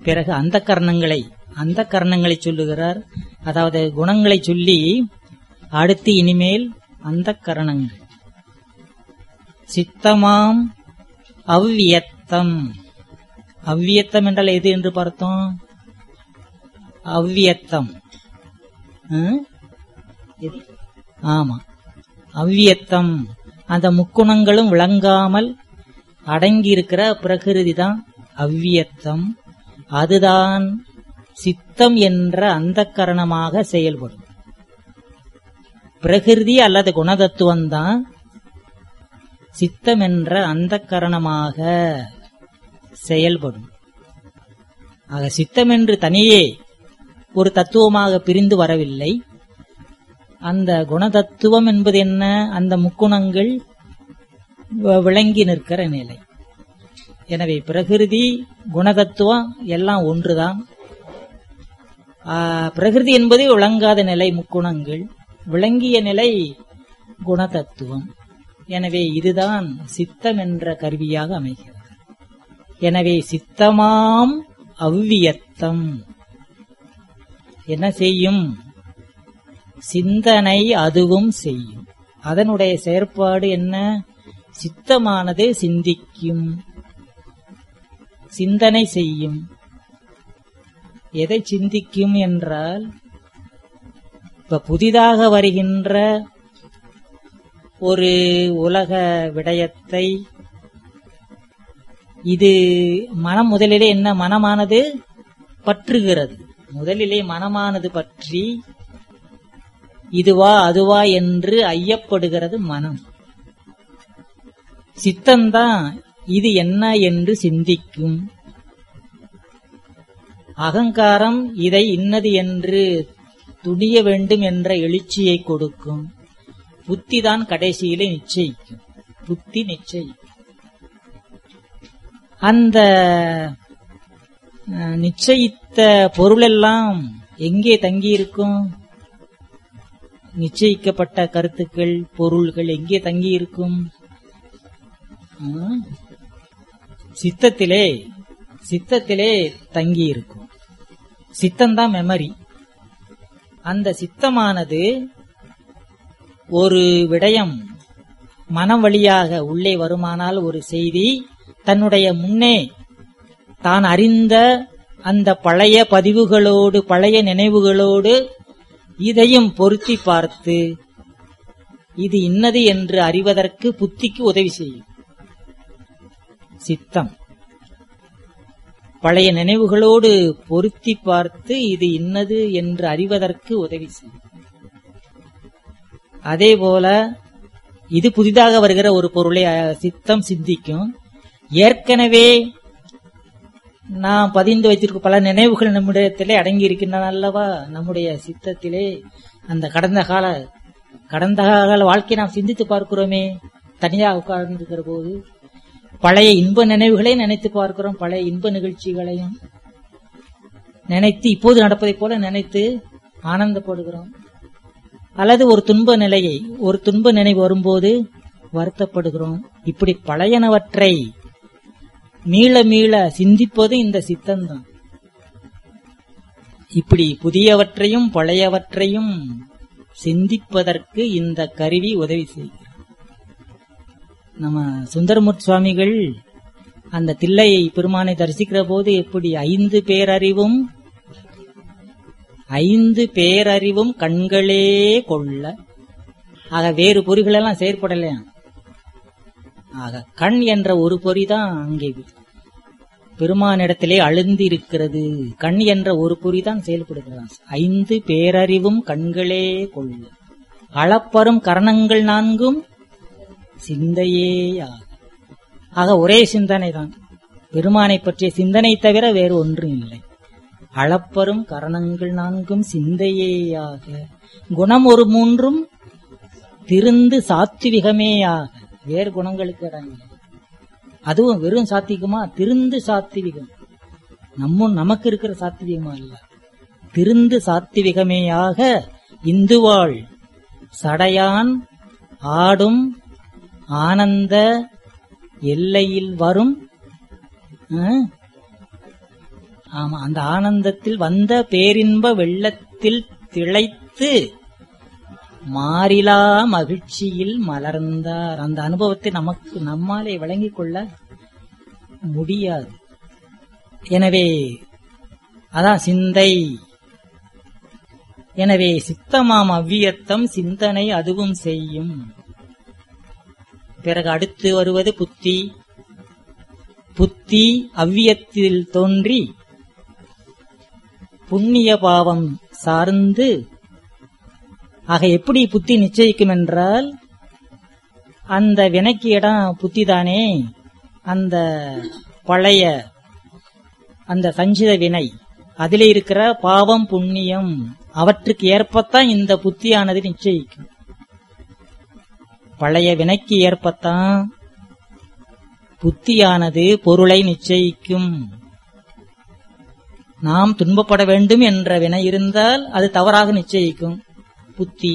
பிறகு அந்த கரணங்களை அந்த கரணங்களை சொல்லுகிறார் அதாவது குணங்களை சொல்லி அடுத்து இனிமேல் அந்த கரணங்கள் சித்தமாம் அவ்வியத்தம் அவ்வியத்தம் என்றால் எது என்று பார்த்தோம் அவ்வியத்தம் ம்? எது? ஆமா அவ்வியத்தம் அந்த முக்குணங்களும் விளங்காமல் அடங்கி இருக்கிற பிரகிருதி தான் அவ்வியத்தம் அதுதான் சித்தம் என்ற அந்த கரணமாக செயல்படும் பிரகிருதி அல்லது குணதத்துவம் தான் சித்தம் என்ற அந்த கரணமாக செயல்படும் ஆக சித்தம் என்று தனியே ஒரு தத்துவமாக பிரிந்து வரவில்லை அந்த குணதத்துவம் என்பது என்ன அந்த முக்குணங்கள் வ- விளங்கி நிற்கிற நிலை எனவே பிரகிருதி குணதத்துவம் எல்லாம் ஒன்றுதான் ஆ, பிரகிருதி என்பது விளங்காத நிலை முக்குணங்கள் விளங்கிய நிலை குணதத்துவம் எனவே இதுதான் சித்தம் என்ற கருவியாக அமைகிறது எனவே சித்தமாம் அவ்வியத்தம் என்ன செய்யும் சிந்தனை அதுவும் செய்யும் அதனுடைய செயற்பாடு என்ன சித்தமானது சிந்திக்கும் சிந்தனை செய்யும் எதை சிந்திக்கும் என்றால் இப்ப புதிதாக வருகின்ற ஒரு உலக விடயத்தை இது மனம் முதலிலே என்ன மனமானது பற்றுகிறது முதலிலே மனமானது பற்றி இதுவா அதுவா என்று ஐயப்படுகிறது மனம் சித்தம்தான் இது என்ன என்று சிந்திக்கும் அகங்காரம் இதை இன்னது என்று துணிய வேண்டும் என்ற எழுச்சியை கொடுக்கும் புத்தி தான் கடைசியிலே நிச்சயிக்கும் புத்தி நிச்சயிக்கும் அந்த அஹ், நிச்சயித்த பொருளெல்லாம் எங்கே தங்கியிருக்கும் நிச்சயிக்கப்பட்ட கருத்துக்கள் பொருள்கள் எங்கே தங்கியிருக்கும் ம்? சித்தத்திலே சித்தத்திலே தங்கியிருக்கும் சித்தம்தான் மெமரி அந்த சித்தமானது ஒரு விடயம் மனம் வழியாக உள்ளே வருமானால் ஒரு செய்தி தன்னுடைய முன்னே தான் அறிந்த அந்த பழைய பதிவுகளோடு பழைய நினைவுகளோடு இதையும் பொருத்தி பார்த்து இது இன்னது என்று அறிவதற்கு புத்திக்கு உதவி செய்யும் சித்தம் பழைய நினைவுகளோடு பொருத்தி பார்த்து இது இன்னது என்று அறிவதற்கு உதவி செய்யும் அதே போல இது புதிதாக வருகிற ஒரு பொருளை அஹ், சித்தம் சிந்திக்கும் ஏற்கனவே நாம் பதிந்து வைத்திருக்கும் பல நினைவுகள் நம்மிடத்திலே அடங்கி இருக்கின்றன அல்லவா நம்முடைய சித்தத்திலே அந்த கடந்த கால கடந்த கால வாழ்க்கையை நாம் சிந்தித்து பார்க்கிறோமே தனியாக உட்கார்ந்திருக்கிற போது பழைய இன்ப நினைவுகளை நினைத்து பார்க்கிறோம் பழைய இன்ப நிகழ்ச்சிகளையும் நினைத்து இப்போது நடப்பதைப் போல நினைத்து ஆனந்தப்படுகிறோம் அல்லது ஒரு துன்ப நிலையை ஒரு துன்ப நினைவு வரும்போது வருத்தப்படுகிறோம் இப்படி பழையனவற்றை மீள மீள சிந்திப்பது இந்த சித்தம்தான் இப்படி புதியவற்றையும் பழையவற்றையும் சிந்திப்பதற்கு இந்த கருவி உதவி செய்கிறது நம்ம சுந்தரமூர்த்தி சுவாமிகள் அந்த தில்லை பெருமானை தரிசிக்கிற போது எப்படி ஐந்து பேரறிவும் ஐந்து பேரறிவும் கண்களே கொள்ள ஆக வேறு பொறிகளெல்லாம் செயற்படலையா ஆக கண் என்ற ஒரு பொறி தான் அங்கே பெருமானிடத்திலே அழுந்தி இருக்கிறது கண் என்ற ஒரு பொறி தான் செயல்படுகிறான் ஐந்து பேரறிவும் கண்களே கொள்ள அளப்பரும் கரணங்கள் நான்கும் சிந்தையேயாக ஆக ஒரே சிந்தனை தான் பெருமானை பற்றிய சிந்தனை தவிர வேறு ஒன்றும் இல்லை அளப்பரும் கரணங்கள் நான்கும் சிந்தையேயாக குணம் ஒரு மூன்றும் திருந்து சாத்விகமேயாக வேறு குணங்களுக்கு இடமில்லை அதுவும் வெறும் சாத்திகமா திருந்து சாத்விகம் நம்ம நமக்கு இருக்கிற சாத்விகமா இல்ல திருந்து சாத்விகமேயாக இந்துவாள் சடையான் ஆடும் ஆனந்த எல்லையில் வரும் ஆ? ஆமா அந்த ஆனந்தத்தில் வந்த பேரின்ப வெள்ளத்தில் திளைத்து மாறிலா மகிழ்ச்சியில் மலர்ந்தார் அந்த அனுபவத்தை நமக்கு நம்மாலே வழங்கிக் கொள்ள முடியாது எனவே அதான் சிந்தை எனவே சித்தமாம் அவ்வியத்தம் சிந்தனை அதுவும் செய்யும் பிறகு அடுத்து வருவது புத்தி புத்தி அவ்வியத்தில் தோன்றி புண்ணிய பாவம் சார்ந்து ஆக எப்படி புத்தி நிச்சயிக்கும் என்றால் அந்த வினைக்கு இடம் புத்தி தானே அந்த பழைய அந்த சஞ்சித வினை அதிலே இருக்கிற பாவம் புண்ணியம் அவற்றுக்கு ஏற்பத்தான் இந்த புத்தியானது நிச்சயிக்கும் பழைய வினைக்கு ஏற்பத்தான் புத்தியானது பொருளை நிச்சயிக்கும் நாம் துன்பப்பட வேண்டும் என்ற வினை இருந்தால் அது தவறாக நிச்சயிக்கும் புத்தி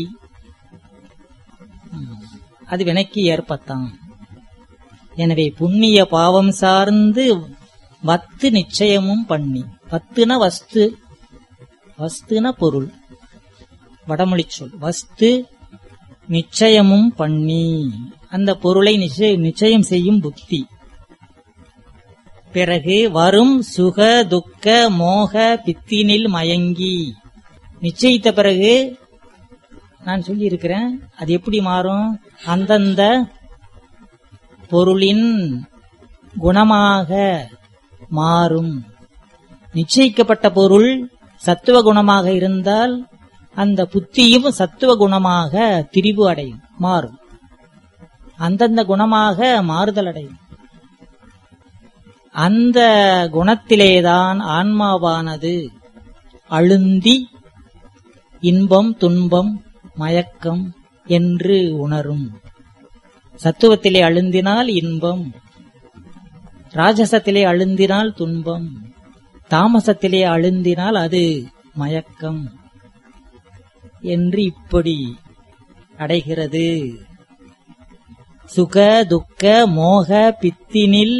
ம், அது வினைக்கு ஏற்பத்தான் எனவே புண்ணிய பாவம் சார்ந்து வத்து நிச்சயமும் பண்ணி வத்துன வஸ்து வஸ்துன பொருள் வடமொழி சொல் வஸ்து நிச்சயமும் பண்ணி அந்த பொருளை நிச்சய நிச்சயம் செய்யும் புத்தி பிறகு வரும் சுக துக்க மோக பித்தினில் மயங்கி நிச்சயித்த பிறகு நான் சொல்லி இருக்கிறேன் அது எப்படி மாறும் அந்தந்த பொருளின் குணமாக மாறும் நிச்சயிக்கப்பட்ட பொருள் சத்துவ குணமாக இருந்தால் அந்த புத்தியும் சத்துவ குணமாக திரிவு அடையும் மாறும் அந்தந்த குணமாக மாறுதல் அடையும் அந்த குணத்திலேதான் ஆன்மாவானது அழுந்தி இன்பம் துன்பம் மயக்கம் என்று உணரும் சத்துவத்திலே அழுந்தினால் இன்பம் ராஜசத்திலே அழுந்தினால் துன்பம் தாமசத்திலே அழுந்தினால் அது மயக்கம் என்று இப்படி அடைகிறது சுக துக்க மோக பித்தினில்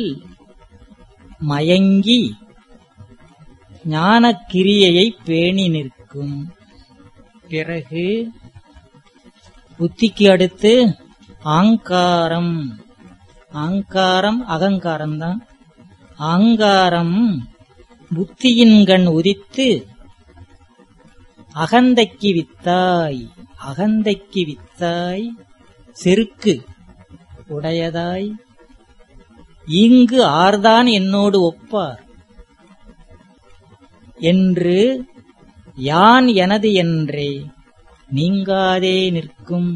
மயங்கி ஞானக்கிரியையை பேணி நிற்கும் பிறகு புத்திக்கு அடுத்து ஆங்காரம் ஆங்காரம் அகங்காரம் தான் ஆங்காரம் புத்தியின் கண் உதித்து அகந்தைக்கு வித்தாய் அகந்தைக்கு வித்தாய் செருக்கு உடையதாய் இங்கு ஆர்தான் என்னோடு ஒப்பார் என்று யான் எனது என்றே நீங்காதே நிற்கும்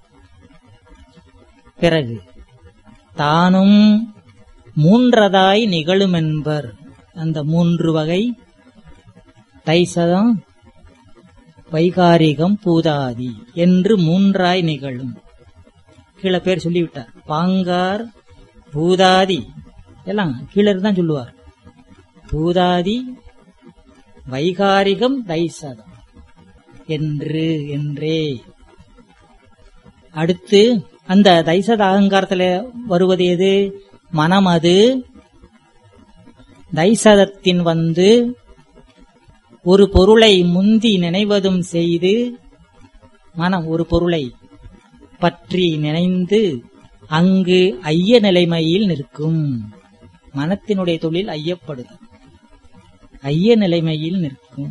பிறகு தானும் மூன்றதாய் நிகழுமென்பர் அந்த மூன்று வகை தைசதம் வைகாரிகம் பூதாதி என்று மூன்றாய் நிகழும் கீழே பேர் சொல்லிவிட்டார் பாங்கார் பூதாதி எல்லாம் கீழே தான் சொல்லுவார் பூதாதி வைகாரிகம் தைசதம் என்று என்றே அடுத்து அந்த தைசத அகங்காரத்துல வருவது எது மனம் அது தைசதத்தின் வந்து ஒரு பொருளை முந்தி நினைவதும் செய்து மனம் ஒரு பொருளை பற்றி நினைந்து அங்கு ஐய நிலைமையில் நிற்கும் மனத்தினுடைய தொழில் ஐயப்படுதல் ஐய நிலைமையில் நிற்கும்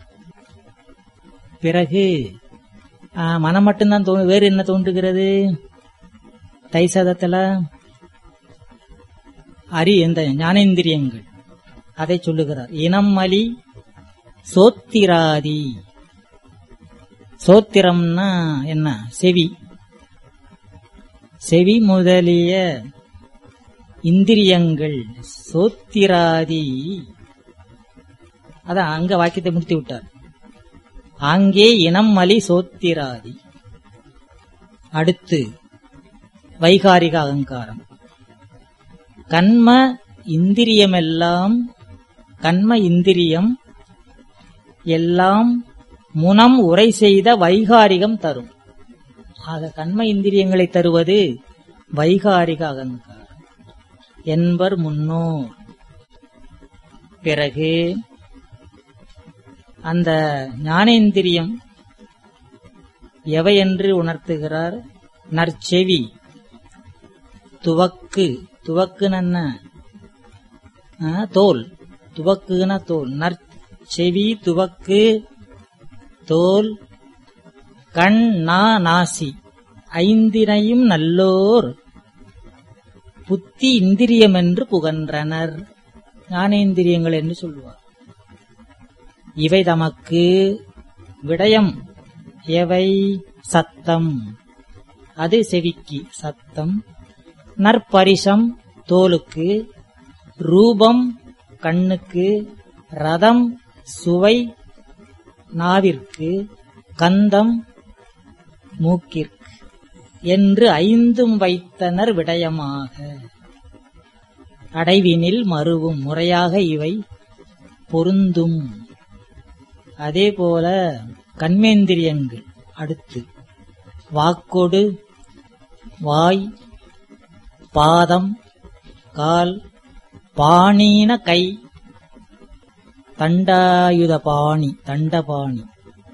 பிறகு ஆ, மனம் மட்டும்தான் தோணு வேறு என்ன தோன்றுகிறது தைசதத்துல அரி எந்த ஞானேந்திரியங்கள் அதை சொல்லுகிறார் இனம் மலி சோத்திராதி சோத்திரம்னா என்ன செவி செவி முதலிய இந்திரியங்கள் சோத்திராதி அதான் அங்க வாக்கியத்தை முடித்து விட்டார் அங்கே இனம் மலி சோத்திராதி அடுத்து வைகாரிக அகங்காரம் கண்ம இந்திரியமெல்லாம் கண்ம இந்திரியம் எல்லாம் முனம் உரை செய்த வைகாரிகம் தரும் ஆக கண்ம இந்திரியங்களை தருவது வைகாரிக அகங்காரம் என்பர் முன்னோர் பிறகு அந்த ஞானேந்திரியம் எவை என்று உணர்த்துகிறார் நற்செவி துவக்கு துவக்குன தோல் துவக்குன தோல் நற்செவி துவக்கு தோல் கண் நா நாசி ஐந்தினையும் நல்லோர் புத்தி இந்திரியம் என்று புகன்றனர் ஞானேந்திரியங்கள் என்று சொல்லுவார் இவை தமக்கு விடயம் எவை சத்தம் அது செவிக்கு சத்தம் நற்பரிசம் தோலுக்கு ரூபம் கண்ணுக்கு ரதம் சுவை நாவிற்கு கந்தம் மூக்கிற்கு என்று ஐந்தும் வைத்தனர் விடயமாக அடைவினில் மறுவும் முறையாக இவை பொருந்தும் அதே போல கண்மேந்திரியங்கள் அடுத்து வாக்கொடு வாய் பாதம் கால் பாணீன கை தண்டாயுத பாணி தண்டபாணி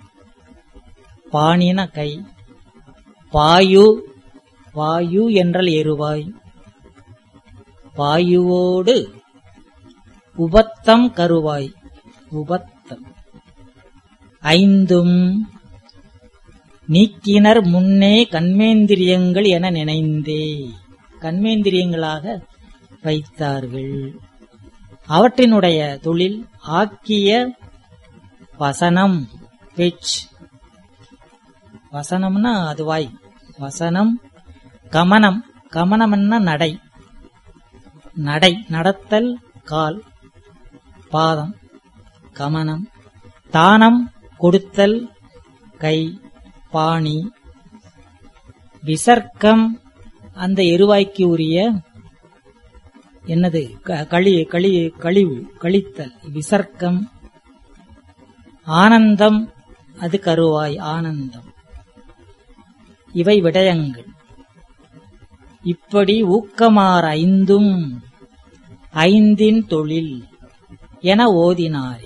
பாணின கை பாயு வாயு என்றால் எருவாய் வாயுவோடு உபத்தம் கருவாய் உபத்தம் ஐந்தும் நீக்கினர் முன்னே கண்மேந்திரியங்கள் என நினைந்தே கண்மேந்திரியங்களாக வைத்தார்கள் அவற்றினுடைய தொழில் ஆக்கிய வசனம் பேச்சு வசனம்னா அது வாய் வசனம் கமனம் கமனம்னா நடை நடை நடத்தல் கால் பாதம் கமனம் தானம் கொடுத்தல் கை பாணி விசர்க்கம் அந்த எருவாய்க்கு உரிய என்னது க- களி களி கழிவு கழித்தல் விசர்க்கம் ஆனந்தம் அது கருவாய் ஆனந்தம் இவை விடயங்கள் இப்படி ஊக்கமார் ஐந்தும் ஐந்தின் தொழில் என ஓதினாரே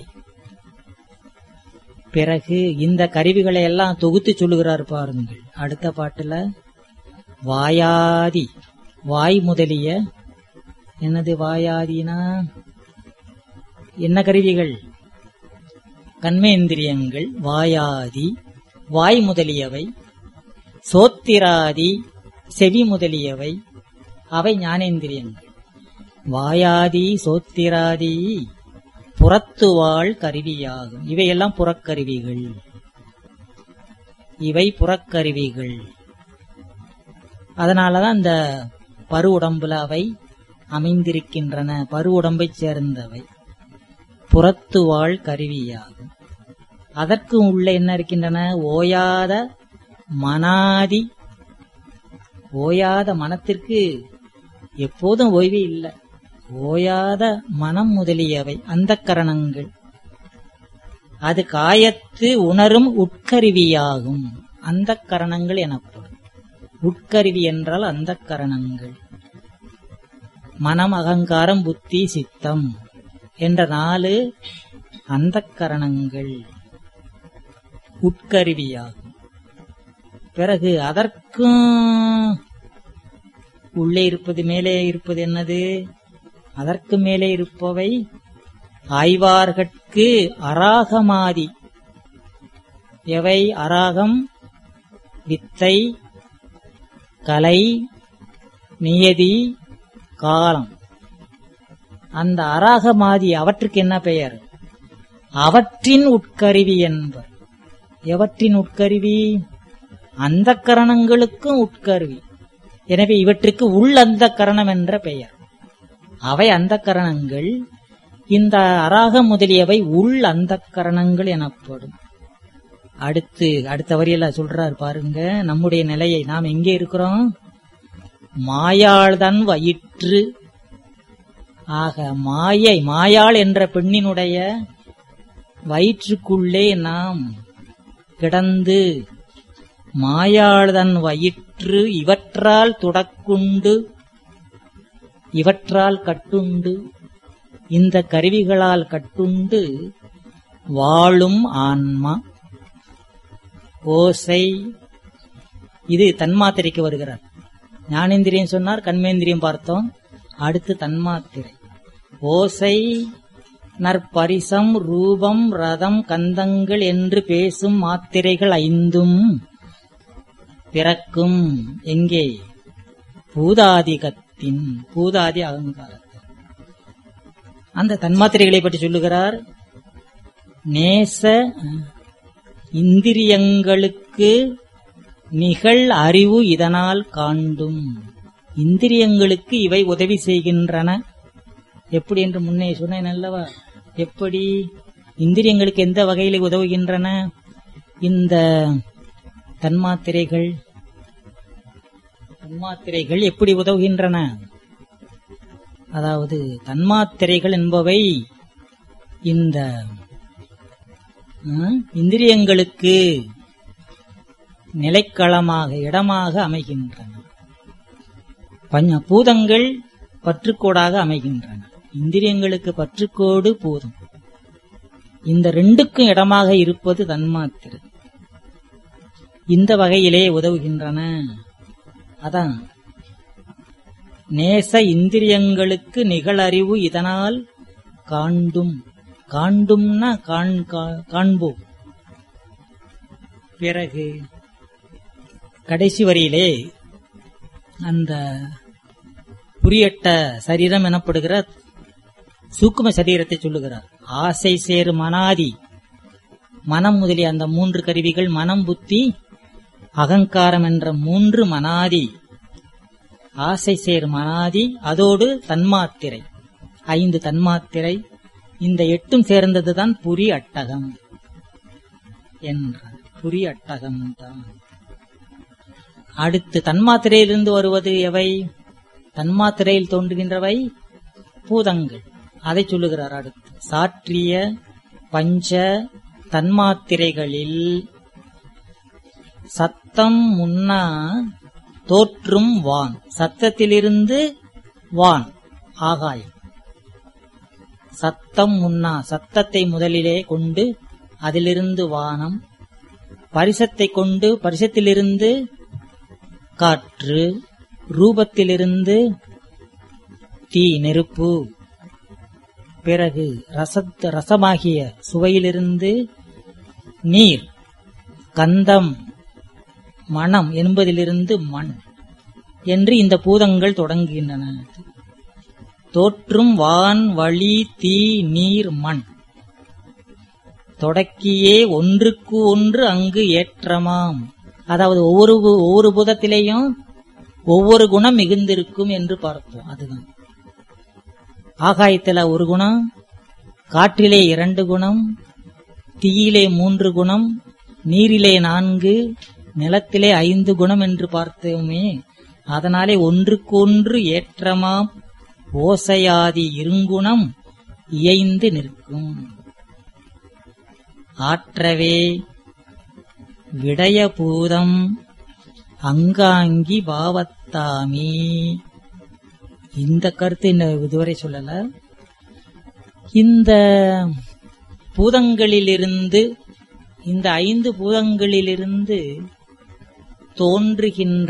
பிறகு இந்த கருவிகளை எல்லாம் தொகுத்து சொல்லுகிறார் பாருங்கள் அடுத்த பாட்டுல வாயாதி வாய் முதலிய என்னது வாயாதினா என்ன கருவிகள் கண்மேந்திரியங்கள் வாயாதி வாய் முதலியவை சோத்திராதி செவி முதலியவை அவை ஞானேந்திரியங்கள் வாயாதி சோத்திராதி புறத்துவாள் கருவியாகும் இவையெல்லாம் புறக்கருவிகள் இவை புறக்கருவிகள் அதனாலதான் இந்த பரு உடம்புல அவை அமைந்திருக்கின்றன பரு உடம்பைச் சேர்ந்தவை புறத்துவாள் கருவியாகும் அதற்கு உள்ள என்ன இருக்கின்றன ஓயாத மனாதி ஓயாத மனத்திற்கு எப்போதும் ஓய்வே இல்லை ஓயாத மனம் முதலியவை அந்த கரணங்கள் அது காயத்து உணரும் உட்கருவியாகும் அந்த கரணங்கள் எனப்படும் உட்கருவி என்றால் அந்த கரணங்கள் மனம் அகங்காரம் புத்தி சித்தம் என்ற நாலு அந்த கரணங்கள் உட்கருவியாகும் பிறகு அதற்கும் உள்ளே இருப்பது மேலே இருப்பது என்னது அதற்கு மேலே இருப்பவை ஆய்வார்கட்கு அராகமாதி எவை அராகம் வித்தை கலை நியதி காலம் அந்த அராகமாதி அவற்றுக்கு என்ன பெயர் அவற்றின் உட்கருவி என்பர் எவற்றின் உட்கருவி அந்த கரணங்களுக்கும் உட்கருவி எனவே இவற்றுக்கு உள் அந்த கரணம் என்ற பெயர் அவை அந்த கரணங்கள் இந்த அராகம் முதலியவை உள் அந்த கரணங்கள் எனப்படும் அடுத்து அடுத்த வரியில சொல்றார் பாருங்க நம்முடைய நிலையை நாம் எங்கே இருக்கிறோம் மாயாள்தான் வயிற்று ஆக மாயை மாயாள் என்ற பெண்ணினுடைய வயிற்றுக்குள்ளே நாம் கிடந்து மாயாள்தன் வயிற்று இவற்றால் துடக்குண்டு இவற்றால் கட்டுண்டு இந்த கருவிகளால் கட்டுண்டு வாழும் ஆன்மா ஓசை இது தன்மாத்திரைக்கு வருகிறார் ஞானேந்திரியம் சொன்னார் கண்மேந்திரியம் பார்த்தோம் அடுத்து தன்மாத்திரை ஓசை நற்பரிசம் ரூபம் ரதம் கந்தங்கள் என்று பேசும் மாத்திரைகள் ஐந்தும் பிறக்கும் எங்கே பூதாதிகத்தின் பூதாதி அகங்காரத்தில் அந்த தன்மாத்திரைகளை பற்றி சொல்லுகிறார் நேச இந்திரியங்களுக்கு நிகழ் அறிவு இதனால் காண்டும் இந்திரியங்களுக்கு இவை உதவி செய்கின்றன எப்படி என்று முன்னே சொன்னேன் அல்லவா எப்படி இந்திரியங்களுக்கு எந்த வகையில் உதவுகின்றன இந்த தன்மாத்திரைகள் தன்மாத்திரைகள் எப்படி உதவுகின்றன அதாவது தன்மாத்திரைகள் என்பவை இந்த ம், இந்திரியங்களுக்கு நிலைக்களமாக இடமாக அமைகின்றன பஞ்ச பூதங்கள் பற்றுக்கோடாக அமைகின்றன இந்திரியங்களுக்கு பற்றுக்கோடு பூதம் இந்த ரெண்டுக்கும் இடமாக இருப்பது தன்மாத்திரை இந்த வகையிலே உதவுகின்றன அதான் நேச இந்திரியங்களுக்கு நிகழறிவு இதனால் காண்டும் காண்டும்னா காண் கா- காண்போம் பிறகு கடைசி வரியிலே அந்த புரியட்ட சரீரம் எனப்படுகிற சூக்கும சரீரத்தை சொல்லுகிறார் ஆசை சேரு மனாதி மனம் முதலிய அந்த மூன்று கருவிகள் மனம் புத்தி அகங்காரம் என்ற மூன்று மனாதி ஆசை சேர் மனாதி அதோடு தன்மாத்திரை ஐந்து தன்மாத்திரை இந்த எட்டும் சேர்ந்ததுதான் புரி அட்டகம் என்ற புரி அட்டகம் தான் அடுத்து தன்மாத்திரையிலிருந்து வருவது எவை தன்மாத்திரையில் தோன்றுகின்றவை பூதங்கள் அதை சொல்லுகிறார் அடுத்து சாற்றிய பஞ்ச தன்மாத்திரைகளில் சத்தம் முன்னா தோற்றும் வான் சத்தத்திலிருந்து வான் ஆகாயம் சத்தம் முன்னா சத்தத்தை முதலிலே கொண்டு அதிலிருந்து வானம் பரிசத்தை கொண்டு பரிசத்திலிருந்து காற்று ரூபத்திலிருந்து தீ நெருப்பு பிறகு ரசத் ரசமாகிய சுவையிலிருந்து நீர் கந்தம் மனம் என்பதிலிருந்து மண் என்று இந்த பூதங்கள் தொடங்குகின்றன தோற்றும் வான் வழி தீ நீர் மண் தொடக்கியே ஒன்றுக்கு ஒன்று அங்கு ஏற்றமாம் அதாவது ஒவ்வொரு பூ- ஒவ்வொரு பூதத்திலேயும் ஒவ்வொரு குணம் மிகுந்திருக்கும் என்று பார்த்தோம் அதுதான் ஆகாயத்துல ஒரு குணம் காற்றிலே இரண்டு குணம் தீயிலே மூன்று குணம் நீரிலே நான்கு நிலத்திலே ஐந்து குணம் என்று பார்த்தோமே அதனாலே ஒன்றுக்கொன்று ஏற்றமாம் ஓசையாதி இருங்குணம் இயைந்து நிற்கும் ஆற்றவே விடயபூதம் அங்காங்கி பாவத்தாமே இந்த கருத்து இன்னும் இதுவரை சொல்லல இந்த பூதங்களிலிருந்து இந்த ஐந்து பூதங்களிலிருந்து தோன்றுகின்ற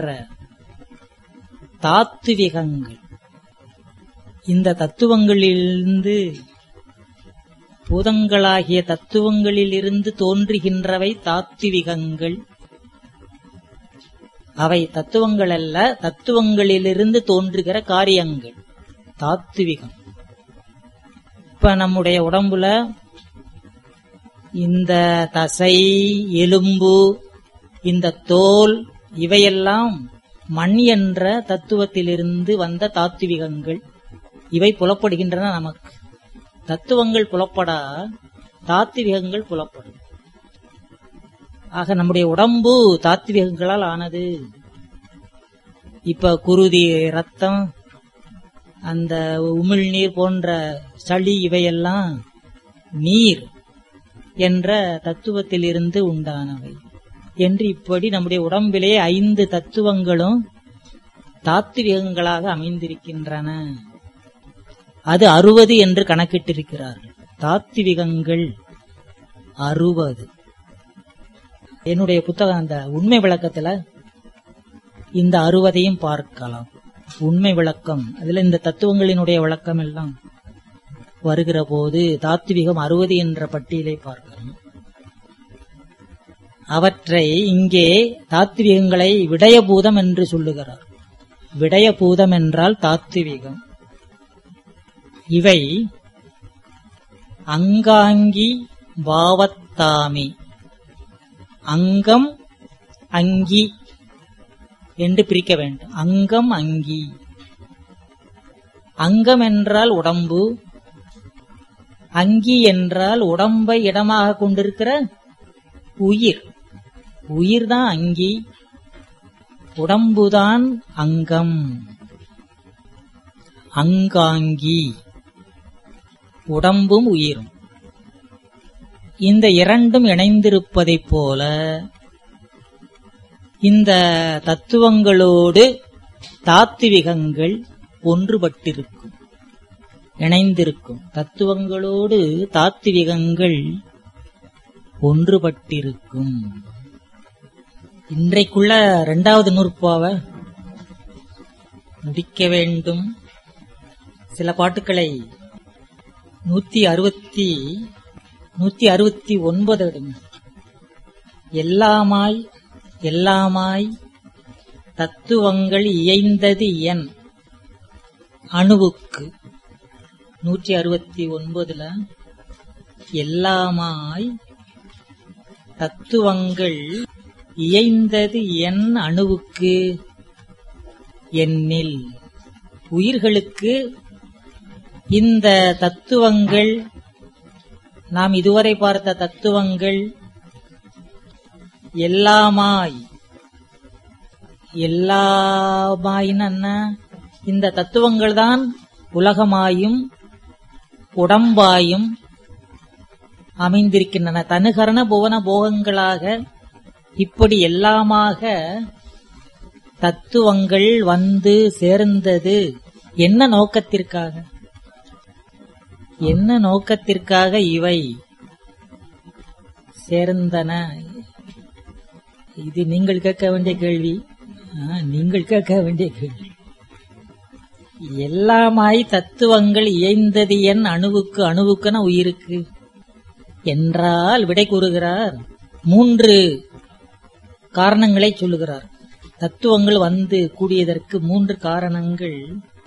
தாத்துவிகங்கள் இந்த தத்துவங்களிலிருந்து பூதங்களாகிய தத்துவங்களிலிருந்து தோன்றுகின்றவை தாத்துவிகங்கள் அவை தத்துவங்கள் அல்ல தத்துவங்களிலிருந்து தோன்றுகிற காரியங்கள் தாத்துவிகம் இப்ப நம்முடைய உடம்புல இந்த தசை எலும்பு இந்த தோல் இவையெல்லாம் மண் என்ற தத்துவத்திலிருந்து வந்த தாத்துவிகங்கள் இவை புலப்படுகின்றன நமக்கு தத்துவங்கள் புலப்படா தாத்துவிகங்கள் புலப்படும் ஆக நம்முடைய உடம்பு தாத்விகங்களால் ஆனது இப்ப குருதி ரத்தம் அந்த உமிழ்நீர் போன்ற சளி இவையெல்லாம் நீர் என்ற தத்துவத்திலிருந்து உண்டானவை என்று இப்படி நம்முடைய உடம்பிலே ஐந்து தத்துவங்களும் தாத்விகங்களாக அமைந்திருக்கின்றன அது அறுபது என்று கணக்கிட்டிருக்கிறார்கள் தாத்விகங்கள் அறுபது என்னுடைய புத்தகம் அந்த உண்மை விளக்கத்துல இந்த அறுபதையும் பார்க்கலாம் உண்மை விளக்கம் அதுல இந்த தத்துவங்களினுடைய விளக்கம் எல்லாம் வருகிற போது தாத்விகம் அறுபது என்ற பட்டியலை பார்க்கலாம் அவற்றை இங்கே தாத்விகங்களை விடயபூதம் என்று சொல்லுகிறார் விடயபூதம் என்றால் தாத்விகம் இவை அங்காங்கி பாவத்தாமி அங்கம் அங்கி என்று பிரிக்க வேண்டும் அங்கம் அங்கி அங்கம் என்றால் உடம்பு அங்கி என்றால் உடம்பை இடமாக கொண்டிருக்கிற உயிர் உயிர்தான் அங்கி உடம்புதான் அங்கம் அங்காங்கி உடம்பும் உயிரும் இந்த இரண்டும் இணைந்திருப்பதைப் போல இந்த தத்துவங்களோடு தாத்விகங்கள் ஒன்றுபட்டிருக்கும் இணைந்திருக்கும் தத்துவங்களோடு தாத்விகங்கள் ஒன்றுபட்டிருக்கும் இன்றைக்குள்ள இரண்டாவது நூற்பாவை முடிக்க வேண்டும் சில பாட்டுக்களை நூத்தி அறுபத்தி நூத்தி அறுபத்தி ஒன்பது எல்லாமாய் எல்லாமாய் தத்துவங்கள் இயைந்தது என் அணுவுக்கு நூற்றி அறுபத்தி ஒன்பதுல எல்லாமாய் தத்துவங்கள் இயைந்தது என் அணுவுக்கு என்னில் உயிர்களுக்கு இந்த தத்துவங்கள் நாம் இதுவரை பார்த்த தத்துவங்கள் எல்லாமாய் எல்லாமாயின்னு என்ன இந்த தத்துவங்கள் தான் உலகமாயும் உடம்பாயும் அமைந்திருக்கின்றன தனுகரண புவன போகங்களாக இப்படி எல்லாமாக தத்துவங்கள் வந்து சேர்ந்தது என்ன நோக்கத்திற்காக என்ன நோக்கத்திற்காக இவை சேர்ந்தன இது நீங்கள் கேட்க வேண்டிய கேள்வி ஆ, நீங்கள் கேட்க வேண்டிய கேள்வி எல்லாமாய் தத்துவங்கள் இயைந்தது என் அணுவுக்கு அணுவுக்கென உயிருக்கு என்றால் விடை கூறுகிறார் மூன்று காரணங்களை சொல்லுகிறார் தத்துவங்கள் வந்து கூடியதற்கு மூன்று காரணங்கள்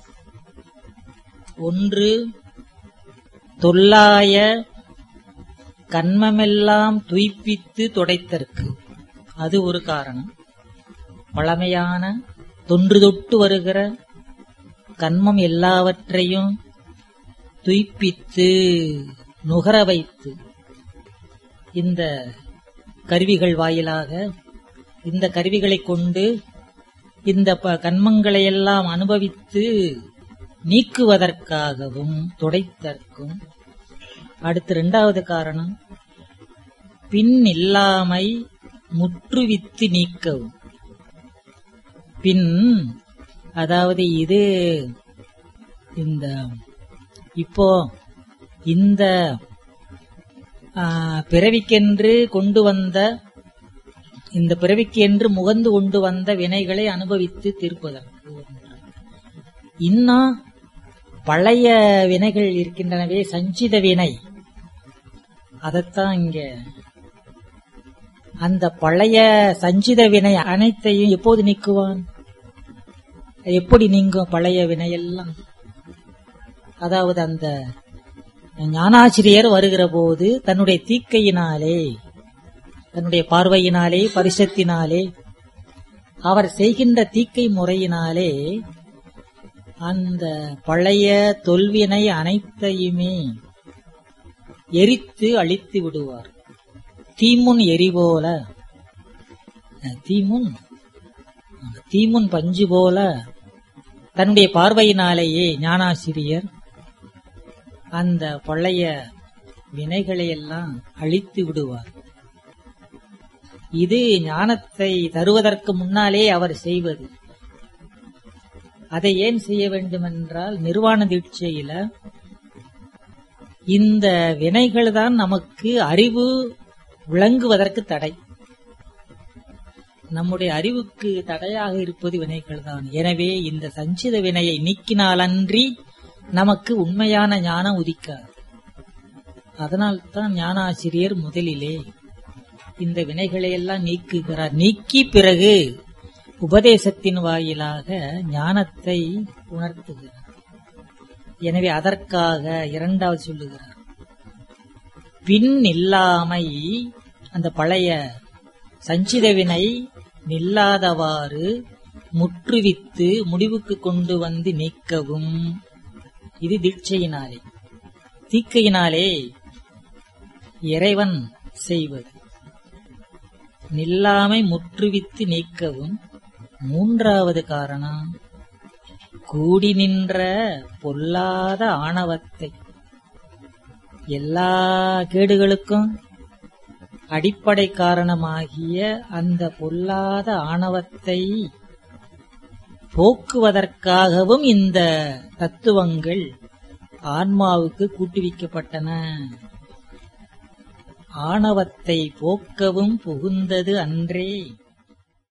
ஒன்று தொல்லாய கண்மமெல்லாம் துய்ப்பித்து தொடைத்தற்கு அது ஒரு காரணம் பழமையான தொன்று தொட்டு வருகிற கண்மம் எல்லாவற்றையும் துய்ப்பித்து நுகர வைத்து இந்த கருவிகள் வாயிலாக இந்த கருவிகளைக் கொண்டு இந்த ப- கண்மங்களை எல்லாம் அனுபவித்து நீக்குவதற்காகவும் துடைத்தற்கும் அடுத்து இரண்டாவது காரணம் பின் இல்லாமை முற்றுவித்து நீக்கவும் பின் அதாவது இது இந்த இப்போ இந்த ஆ, பிறவிக்கென்று கொண்டு வந்த இந்த பிறவிக்கு என்று முகந்து கொண்டு வந்த வினைகளை அனுபவித்து தீர்ப்பதற்கு இன்னும் பழைய வினைகள் இருக்கின்றனவே சஞ்சித வினை அதத்தான் இங்க அந்த பழைய சஞ்சித வினை அனைத்தையும் எப்போது நீக்குவான் எப்படி நீங்கும் பழைய வினையெல்லாம் அதாவது அந்த ஞானாசிரியர் வருகிற போது தன்னுடைய தீக்கையினாலே தன்னுடைய பார்வையினாலே பரிசத்தினாலே அவர் செய்கின்ற தீக்கை முறையினாலே அந்த பழைய தொல்வினை அனைத்தையுமே எரித்து அழித்து விடுவார் தீமுன் எரிபோல அஹ், தீமுன் தீமுன் பஞ்சு போல தன்னுடைய பார்வையினாலேயே ஞானாசிரியர் அந்த பழைய வினைகளை எல்லாம் அழித்து விடுவார் இது ஞானத்தை தருவதற்கு முன்னாலே அவர் செய்வது அதை ஏன் செய்ய வேண்டும் என்றால் நிர்வாண தீட்சையில இந்த வினைகள் தான் நமக்கு அறிவு விளங்குவதற்கு தடை நம்முடைய அறிவுக்கு தடையாக இருப்பது வினைகள் தான் எனவே இந்த சஞ்சித வினையை நீக்கினாலன்றி நமக்கு உண்மையான ஞானம் உதிக்காது அதனால்தான் ஞானாசிரியர் முதலிலே இந்த வினைகளை எல்லாம் நீக்குகிறார் நீக்கி பிறகு உபதேசத்தின் வாயிலாக ஞானத்தை உணர்த்துகிறார் எனவே அதற்காக இரண்டாவது சொல்லுகிறார் பின் இல்லாமை அந்த பழைய சஞ்சித வினை நில்லாதவாறு முற்றுவித்து முடிவுக்கு கொண்டு வந்து நீக்கவும் இது தீட்சையினாலே தீக்கையினாலே இறைவன் செய்வது நில்லாமை முற்றுவித்து நீக்கவும் மூன்றாவது காரணம் கூடி நின்ற பொல்லாத ஆணவத்தை எல்லா கேடுகளுக்கும் அடிப்படை காரணமாகிய அந்த பொல்லாத ஆணவத்தை போக்குவதற்காகவும் இந்த தத்துவங்கள் ஆன்மாவுக்கு கூட்டுவிக்கப்பட்டன ஆணவத்தை போக்கவும் புகுந்தது அன்றே